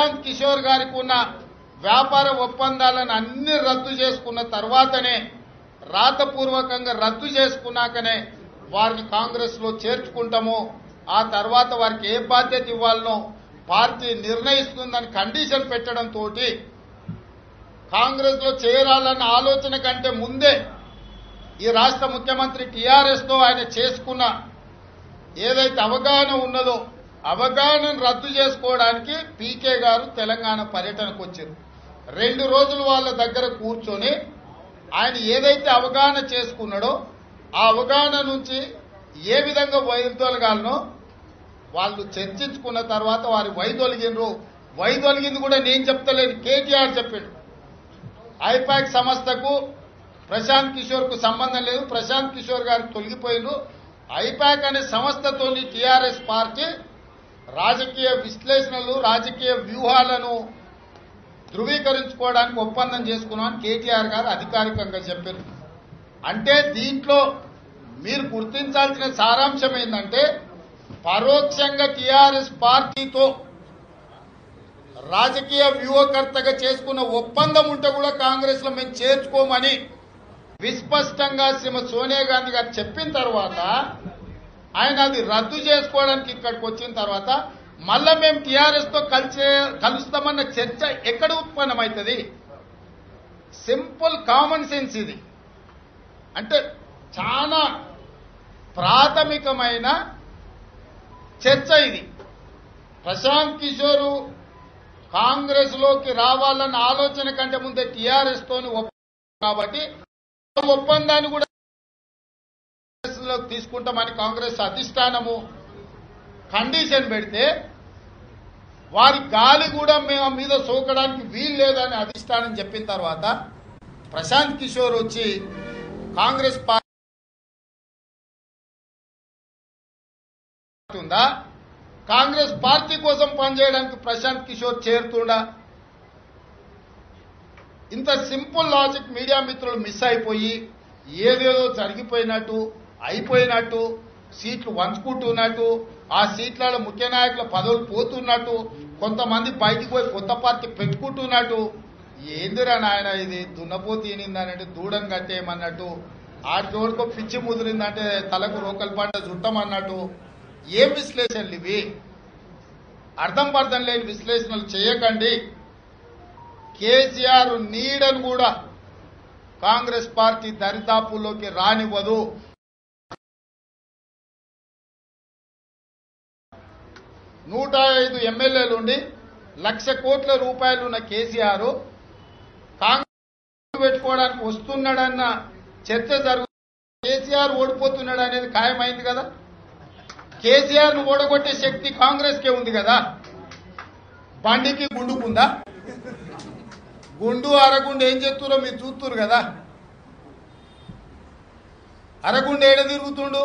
ప్రశాంత్ కిషోర్ గారికి ఉన్న వ్యాపార ఒప్పందాలను అన్ని రద్దు చేసుకున్న తర్వాతనే రాతపూర్వకంగా రద్దు చేసుకున్నాకనే వారిని కాంగ్రెస్ లో చేర్చుకుంటాము ఆ తర్వాత వారికి ఏ బాధ్యత ఇవ్వాలనో పార్టీ నిర్ణయిస్తుందని కండిషన్ పెట్టడంతో కాంగ్రెస్ లో చేరాలన్న ఆలోచన కంటే ముందే ఈ రాష్ట్ర ముఖ్యమంత్రి టీఆర్ఎస్ తో ఆయన చేసుకున్న ఏదైతే అవగాహన ఉన్నదో అవగాహనను రద్దు చేసుకోవడానికి పీకే గారు తెలంగాణ పర్యటనకు వచ్చారు రెండు రోజులు వాళ్ళ దగ్గర కూర్చొని ఆయన ఏదైతే అవగాహన చేసుకున్నాడో ఆ అవగాహన నుంచి ఏ విధంగా వైదొలగాలనో వాళ్ళు చర్చించుకున్న తర్వాత వారి వైదొలిగినరు వైదొలిగింది కూడా నేను చెప్తలేను కేటీఆర్ చెప్పాడు ఐపాక్ సంస్థకు ప్రశాంత్ కిషోర్ కు సంబంధం లేదు ప్రశాంత్ కిషోర్ గారు తొలగిపోయినరు ఐపాక్ అనే సంస్థతో టీఆర్ఎస్ పార్టీ రాజకీయ విశ్లేషణలు రాజకీయ వ్యూహాలను ధృవీకరించుకోవడానికి ఒప్పందం చేసుకున్నామని కేటీఆర్ గారు అధికారికంగా చెప్పారు అంటే దీంట్లో మీరు గుర్తించాల్సిన సారాంశం ఏంటంటే పరోక్షంగా టీఆర్ఎస్ పార్టీతో రాజకీయ వ్యూహకర్తగా చేసుకున్న ఒప్పందం ఉంటే కూడా కాంగ్రెస్ లో మేము చేర్చుకోమని విస్పష్టంగా శ్రీమతి సోనియా గాంధీ గారు చెప్పిన తర్వాత ఆయన అది రద్దు చేసుకోవడానికి ఇక్కడికి వచ్చిన తర్వాత మళ్ళా మేము టీఆర్ఎస్ తో కలిసే కలుస్తామన్న చర్చ ఎక్కడ ఉత్పన్నమవుతుంది సింపుల్ కామన్ సెన్స్ ఇది అంటే చాలా ప్రాథమికమైన చర్చ ఇది ప్రశాంత్ కిషోర్ కాంగ్రెస్ లోకి రావాలన్న ఆలోచన కంటే ముందే టీఆర్ఎస్ తోని ఒప్పందం కాబట్టి ఆ ఒప్పందాన్ని కూడా కాంగ్రెస్ లోకి తీసుకుంటామని కాంగ్రెస్ అధిష్టానము కండిషన్ పెడితే వారి గాలి కూడా మేము మీద సోకడానికి వీలు లేదని అధిష్టానం చెప్పిన తర్వాత ప్రశాంత్ కిషోర్ వచ్చి కాంగ్రెస్ పార్టీ ఉందా కాంగ్రెస్ పార్టీ కోసం పనిచేయడానికి ప్రశాంత్ కిషోర్ చేరుతుండా ఇంత సింపుల్ లాజిక్ మీడియా మిత్రులు మిస్ అయిపోయి ఏదేదో జరిగిపోయినట్టు అయిపోయినట్టు సీట్లు వంచుకుంటున్నట్టు ఆ సీట్లలో ముఖ్య నాయకుల పదవులు పోతున్నట్టు కొంతమంది బయటికి పోయి కొత్త పార్టీ పెట్టుకుంటున్నట్టు ఏందిరా నాయన ఇది దున్నపోతు ఈనిందనంటే దూడం కట్టేయమన్నట్టు ఆడి జోడుకో పిచ్చి ముదిరిందంటే తలకు రోకల్ పంట చుట్టమన్నట్టు ఏం విశ్లేషణలు ఇవి అర్థం పర్థం లేని విశ్లేషణలు చేయకండి కేసీఆర్ నీడను కూడా కాంగ్రెస్ పార్టీ దరిదాపుల్లోకి రానివ్వదు నూట ఐదు ఎమ్మెల్యేలుండి లక్ష కోట్ల రూపాయలు ఉన్న కేసీఆర్ కాంగ్రెస్ పెట్టుకోవడానికి వస్తున్నాడన్న చర్చ జరుగు కేసీఆర్ ఓడిపోతున్నాడు అనేది ఖాయమైంది కదా కేసీఆర్ ను ఓడగొట్టే శక్తి కాంగ్రెస్ కే ఉంది కదా బండికి గుండుకుందా గుండు అరగుండు ఏం చెప్తురో మీరు చూస్తున్నారు కదా అరగుండు ఏడ తిరుగుతుండు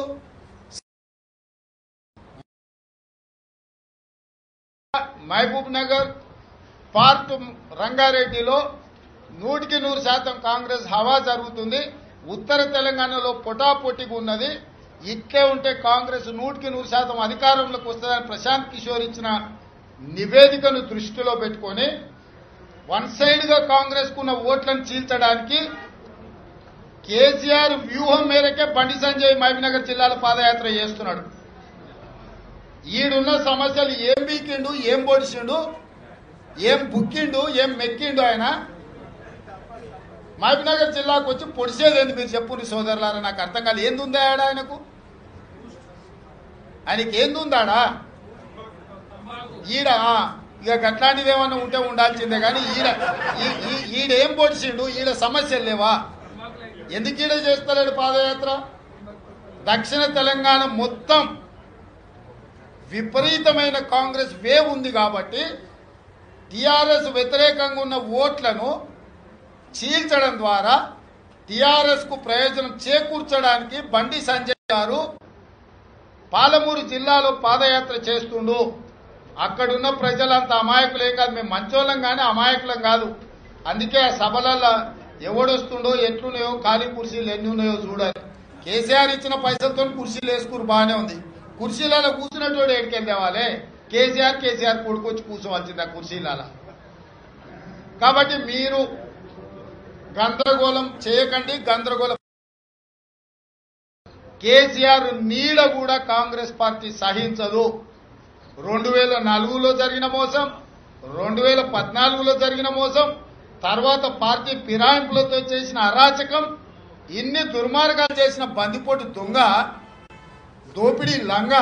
మహబూబ్ నగర్ పార్ట్ రంగారెడ్డిలో నూటికి నూరు శాతం కాంగ్రెస్ హవా జరుగుతుంది ఉత్తర తెలంగాణలో పొటాపొట్టిగా ఉన్నది ఇట్లే ఉంటే కాంగ్రెస్ నూటికి నూరు శాతం అధికారంలోకి వస్తుందని ప్రశాంత్ కిషోర్ ఇచ్చిన నివేదికను దృష్టిలో పెట్టుకొని వన్ సైడ్ గా కాంగ్రెస్ కున్న ఓట్లను చీల్చడానికి కేసీఆర్ వ్యూహం మేరకే బండి సంజయ్ మహబూబ్నగర్ జిల్లాలో పాదయాత్ర చేస్తున్నాడు ఈడున్న సమస్యలు ఏం బీకిండు ఏం పొడిచిండు ఏం బుక్కిండు ఏం మెక్కిండు ఆయన మహబూబ్నగర్ జిల్లాకు వచ్చి పొడిచేదేంది మీరు చెప్పుని సోదరులారా నాకు అర్థం కాదు ఏంది ఉందా ఆడ ఆయనకు ఆయనకి ఏంది ఉందాడా ఈడ ఆ, ఇక గట్లాంటిది ఏమన్నా ఉంటే ఉండాల్సిందే కానీ ఈడ ఈ- ఈ- ఈడేం పొడిచిండు ఈడ సమస్యలు లేవా ఎందుకు ఈడ చేస్తలేడు పాదయాత్ర దక్షిణ తెలంగాణ మొత్తం విపరీతమైన కాంగ్రెస్ వేవ్ ఉంది కాబట్టి టిఆర్ఎస్ వ్యతిరేకంగా ఉన్న ఓట్లను చీల్చడం ద్వారా టిఆర్ఎస్ కు ప్రయోజనం చేకూర్చడానికి బండి సంజయ్ గారు పాలమూరు జిల్లాలో పాదయాత్ర చేస్తుండు అక్కడున్న ప్రజలంతా అమాయకులే కాదు మేము మంచోళ్ళం కానీ అమాయకులం కాదు అందుకే ఆ సభలలో ఎవడొస్తుండో ఎట్లున్నాయో ఖాళీ కుర్చీలు ఎన్ని ఉన్నాయో చూడాలి కేసీఆర్ ఇచ్చిన పైసలతో కుర్చీలు వేసుకుని బాగానే ఉంది కుర్చీలలో కూర్చున్నట్టు ఏడికెళ్ళి తేవాలి కేసీఆర్ కేసీఆర్ కొడుకొచ్చి కూర్చోవాల్సింది ఆ కుర్చీల కాబట్టి మీరు గందరగోళం చేయకండి గందరగోళం కేసీఆర్ నీడ కూడా కాంగ్రెస్ పార్టీ సహించదు రెండు వేల నాలుగులో జరిగిన మోసం రెండు వేల పద్నాలుగులో జరిగిన మోసం తర్వాత పార్టీ ఫిరాయింపులతో చేసిన అరాచకం ఇన్ని దుర్మార్గాలు చేసిన బందిపోటు దొంగ దోపిడీ లంగ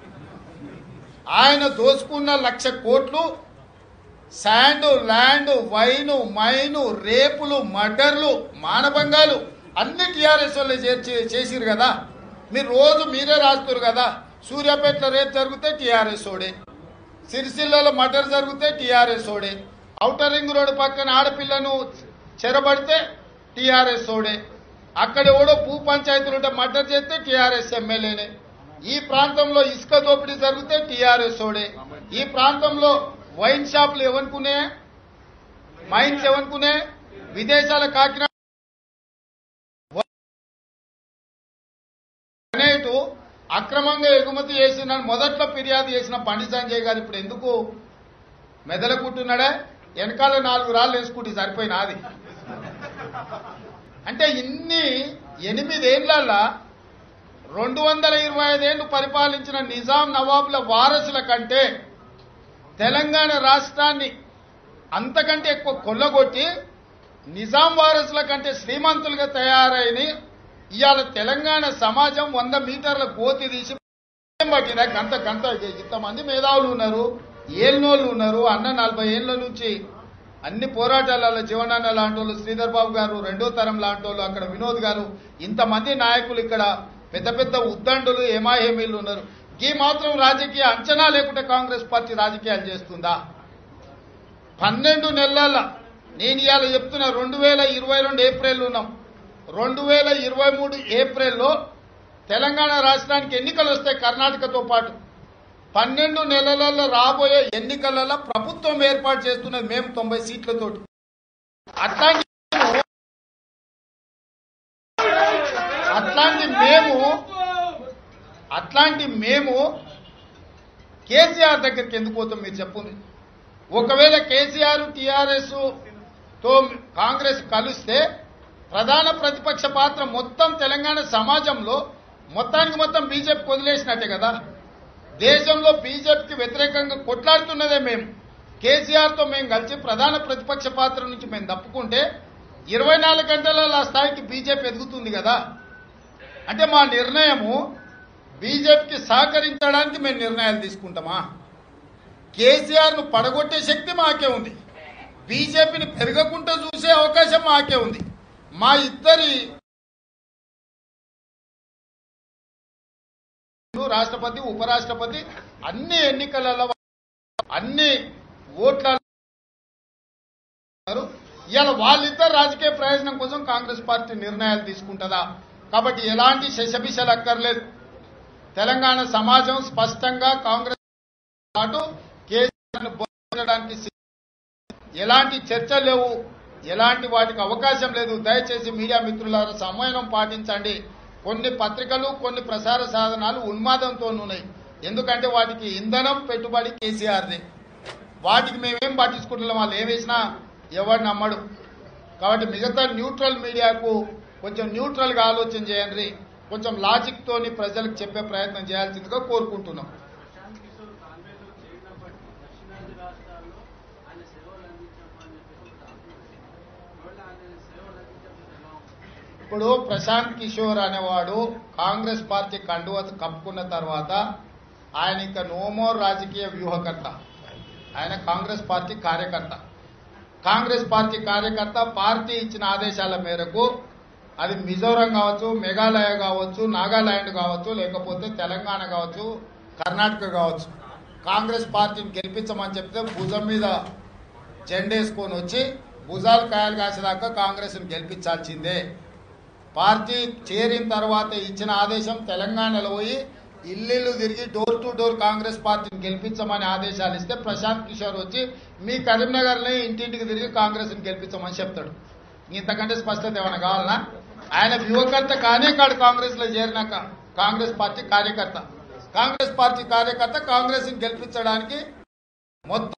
ఆయన దోసుకున్న లక్ష కోట్లు శాండ్ ల్యాండ్ వైను మైను రేపులు మర్డర్లు మానభంగాలు అన్ని టీఆర్ఎస్ వాళ్ళు చేర్చి చేసిరు కదా మీరు రోజు మీరే రాస్తారు కదా సూర్యాపేటలో రేపు జరిగితే టీఆర్ఎస్ ఓడే సిరిసిల్లలో మర్డర్ జరిగితే టీఆర్ఎస్ ఓడే ఔటర్ రింగ్ రోడ్డు పక్కన ఆడపిల్లను చెరబడితే టీఆర్ఎస్ ఓడే అక్కడ ఎవడో భూ పంచాయతీలు ఉంటే మర్డర్ చేస్తే టీఆర్ఎస్ ఎమ్మెల్యేనే ఈ ప్రాంతంలో ఇసుక దోపిడీ జరిగితే టీఆర్ఎస్ ఓడే ఈ ప్రాంతంలో వైన్ షాపులు ఎవనుకునే మైన్స్ ఎవనుకునే విదేశాల కాకినాడ అనేటు అక్రమంగా ఎగుమతి చేసిన మొదట్లో ఫిర్యాదు చేసిన బండి సంజయ్ గారు ఇప్పుడు ఎందుకు మెదలకుంటున్నాడే వెనకాల నాలుగు రాళ్ళు వేసుకుంటే సరిపోయిన అది అంటే ఇన్ని ఎనిమిదేళ్లలో రెండు వందల ఇరవై ఐదేళ్లు పరిపాలించిన నిజాం నవాబుల వారసుల కంటే తెలంగాణ రాష్ట్రాన్ని అంతకంటే ఎక్కువ కొల్లగొట్టి నిజాం వారసుల కంటే శ్రీమంతులుగా తయారైన ఇవాళ తెలంగాణ సమాజం వంద మీటర్ల గోతి తీసి పట్టిన గంత గంత ఇంతమంది మేధావులు ఉన్నారు ఏళ్ళనోళ్ళు ఉన్నారు అన్న నలభై ఏళ్ళ నుంచి అన్ని పోరాటాలలో జీవనాన్న లాంటి వాళ్ళు శ్రీధర్ బాబు గారు రెండో తరం లాంటి వాళ్ళు అక్కడ వినోద్ గారు ఇంతమంది నాయకులు ఇక్కడ పెద్ద పెద్ద ఉద్దండులు ఏమాహేమీలు ఉన్నారు ఈ మాత్రం రాజకీయ అంచనా లేకుండా కాంగ్రెస్ పార్టీ రాజకీయాలు చేస్తుందా పన్నెండు నెలల నేను ఇవాళ చెప్తున్నా రెండు వేల ఇరవై రెండు ఏప్రిల్ ఉన్నాం రెండు వేల ఇరవై మూడు ఏప్రిల్లో తెలంగాణ రాష్ట్రానికి ఎన్నికలు వస్తాయి కర్ణాటకతో పాటు పన్నెండు నెలలలో రాబోయే ఎన్నికలలో ప్రభుత్వం ఏర్పాటు చేస్తున్నది మేము తొంభై సీట్లతోటి అట్లాంటి మేము- అట్లాంటి మేము అట్లాంటి మేము కేసీఆర్ దగ్గరికి ఎందుకు పోతాం మీరు చెప్పండి ఒకవేళ కేసీఆర్ టీఆర్ఎస్ తో కాంగ్రెస్ కలిస్తే ప్రధాన ప్రతిపక్ష పాత్ర మొత్తం తెలంగాణ సమాజంలో మొత్తానికి మొత్తం బీజేపీకి వదిలేసినట్టే కదా దేశంలో బీజేపీకి వ్యతిరేకంగా కొట్లాడుతున్నదే మేము కేసీఆర్తో మేము కలిసి ప్రధాన ప్రతిపక్ష పాత్ర నుంచి మేము తప్పుకుంటే ఇరవై నాలుగు గంటల ఆ స్థాయికి బీజేపీ ఎదుగుతుంది కదా అంటే మా నిర్ణయము బీజేపీకి సహకరించడానికి మేము నిర్ణయాలు తీసుకుంటామా కేసీఆర్ ను పడగొట్టే శక్తి మాకే ఉంది బీజేపీని పెరగకుండా చూసే అవకాశం మాకే ఉంది మా ఇద్దరి రాష్ట్రపతి ఉపరాష్ట్రపతి అన్ని ఎన్నికలలో అన్ని ఓట్ల ఇవాళ వాళ్ళిద్దరు రాజకీయ ప్రయోజనం కోసం కాంగ్రెస్ పార్టీ నిర్ణయాలు తీసుకుంటుందా కాబట్టి ఎలాంటి శశబిషలు అక్కర్లేదు తెలంగాణ సమాజం స్పష్టంగా కాంగ్రెస్ పాటు కేసీఆర్ను బోధించడానికి సి- ఎలాంటి చర్చ లేవు ఎలాంటి వాటికి అవకాశం లేదు దయచేసి మీడియా మిత్రులారా సమయం పాటించండి కొన్ని పత్రికలు కొన్ని ప్రసార సాధనాలు ఉన్మాదంతో ఉన్నాయి ఎందుకంటే వాటికి ఇంధనం పెట్టుబడి కేసీఆర్దే వాటికి మేమేం పట్టించుకుంటున్నాం వాళ్ళు ఏం వేసినా ఎవరు నమ్మడు కాబట్టి మిగతా న్యూట్రల్ మీడియాకు కొంచెం న్యూట్రల్గా ఆలోచన చేయండి కొంచెం లాజిక్ తోని ప్రజలకు చెప్పే ప్రయత్నం చేయాల్సిందిగా కోరుకుంటున్నాం ప్రశాంత్ కిషోర్ కాంగ్రెస్లో చేరినప్పటి దక్షిణాది రాష్ట్రాల్లో ఆయన సేవలు అందించామని చెప్పేసి ఒక డాక్యుమెంట్ ఒకవేళ ఆయన సేవలు అందించకపోతే ఎలా ఉంటుంది ఇప్పుడు ప్రశాంత్ కిషోర్ అనేవాడు కాంగ్రెస్ పార్టీ కండువ కప్పుకున్న తర్వాత ఆయన ఇంకా నోమోర్ రాజకీయ వ్యూహకర్త ఆయన కాంగ్రెస్ పార్టీ కార్యకర్త కాంగ్రెస్ పార్టీ కార్యకర్త పార్టీ ఇచ్చిన ఆదేశాల మేరకు అది మిజోరం కావచ్చు మేఘాలయ కావచ్చు నాగాలాండ్ కావచ్చు లేకపోతే తెలంగాణ కావచ్చు కర్ణాటక కావచ్చు కాంగ్రెస్ పార్టీని గెలిపించమని చెప్తే భుజం మీద జెండేసుకొని వచ్చి భుజాలు కాయలు కాసేదాకా కాంగ్రెస్ని గెలిపించాల్సిందే పార్టీ చేరిన తర్వాత ఇచ్చిన ఆదేశం తెలంగాణలో పోయి ఇల్లు తిరిగి డోర్ టు డోర్ కాంగ్రెస్ పార్టీని గెలిపించమని ఆదేశాలు ఇస్తే ప్రశాంత్ కిషోర్ వచ్చి మీ కరీంనగర్ని ఇంటింటికి తిరిగి కాంగ్రెస్ని గెలిపించమని చెప్తాడు ఇంతకంటే స్పష్టత ఏమైనా కావాలనా ఆయన వ్యూహకర్త కానే కాడు కాంగ్రెస్ లో చేరినాక కాంగ్రెస్ పార్టీ కార్యకర్త కాంగ్రెస్ పార్టీ కార్యకర్త కాంగ్రెస్ ని గెలిపించడానికి మొత్తం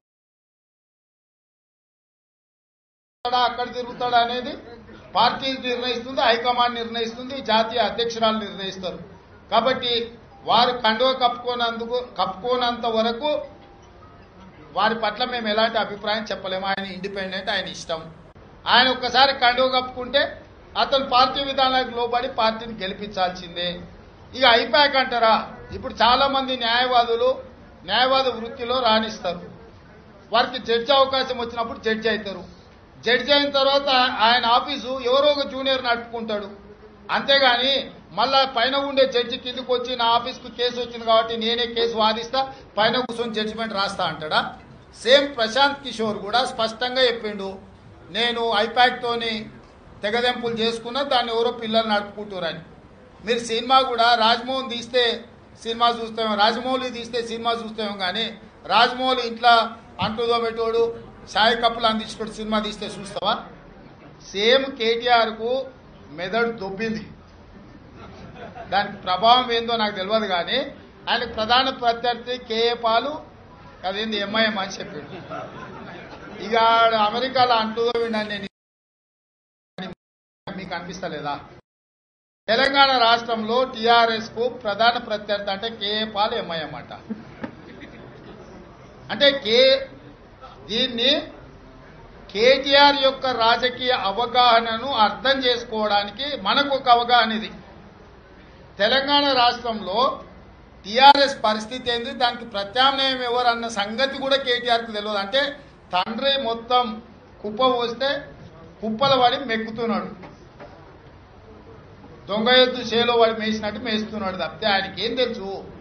తిరుగుతాడా, అక్కడ తిరుగుతాడా అనేది పార్టీ నిర్ణయిస్తుంది హైకమాండ్ నిర్ణయిస్తుంది జాతీయ అధ్యక్షురాలు నిర్ణయిస్తారు కాబట్టి వారు కండువ కప్పుకోనందుకు కప్పుకోనంత వరకు వారి పట్ల మేము ఎలాంటి అభిప్రాయం చెప్పలేము ఆయన ఇండిపెండెంట్ ఆయన ఇష్టం ఆయన ఒక్కసారి కండువ కప్పుకుంటే అతను పార్టీ విధానాలకు లోబడి పార్టీని గెలిపించాల్సిందే ఇక అయిపోయాక అంటారా ఇప్పుడు చాలా మంది న్యాయవాదులు న్యాయవాద వృత్తిలో రాణిస్తారు వారికి జడ్జి అవకాశం వచ్చినప్పుడు జడ్జి అవుతారు జడ్జి అయిన తర్వాత ఆయన ఆఫీసు ఎవరో ఒక జూనియర్ నడుపుకుంటాడు అంతేగాని మళ్ళా పైన ఉండే జడ్జి కిందకు వచ్చి నా ఆఫీస్కు కేసు వచ్చింది కాబట్టి నేనే కేసు వాదిస్తా పైన కూర్చొని జడ్జిమెంట్ రాస్తా అంటాడా సేమ్ ప్రశాంత్ కిషోర్ కూడా స్పష్టంగా చెప్పిండు నేను ఐపాక్ తోని తెగదెంపులు చేసుకున్నా దాన్ని ఎవరో పిల్లలు నడుపుకుంటారని మీరు సినిమా కూడా రాజమోహన్ తీస్తే సినిమా చూస్తామేమో రాజమౌళి తీస్తే సినిమా చూస్తామేమో కానీ రాజమౌళి ఇంట్లో అంటుదో పెట్టోడు సాయి కప్పులు అందించుకోడు సినిమా తీస్తే చూస్తావా సేమ్ కేటీఆర్ కు మెదడు దొబ్బింది దానికి ప్రభావం ఏందో నాకు తెలియదు కానీ ఆయనకు ప్రధాన ప్రత్యర్థి కేఏ పాలు అదేంది ఎంఐఎం అని చెప్పాడు ఇక ఆడ అమెరికాలో అంటుదో నేను మీకు అనిపిస్తలేదా తెలంగాణ రాష్ట్రంలో టిఆర్ఎస్ కు ప్రధాన ప్రత్యర్థి అంటే కేఏ పాల్ ఎంఐఎం అంట అంటే కే దీన్ని కేటీఆర్ యొక్క రాజకీయ అవగాహనను అర్థం చేసుకోవడానికి మనకు ఒక అవగాహన ఇది తెలంగాణ రాష్ట్రంలో టిఆర్ఎస్ పరిస్థితి ఏంది దానికి ప్రత్యామ్నాయం ఎవరు అన్న సంగతి కూడా కేటీఆర్కి తెలియదు అంటే తండ్రి మొత్తం కుప్ప పోస్తే కుప్పల పడి మెక్కుతున్నాడు దొంగ ఎద్దు చేలో వాడు మేసినట్టు మేస్తున్నాడు తప్పితే ఆయనకి ఏం తెలుసు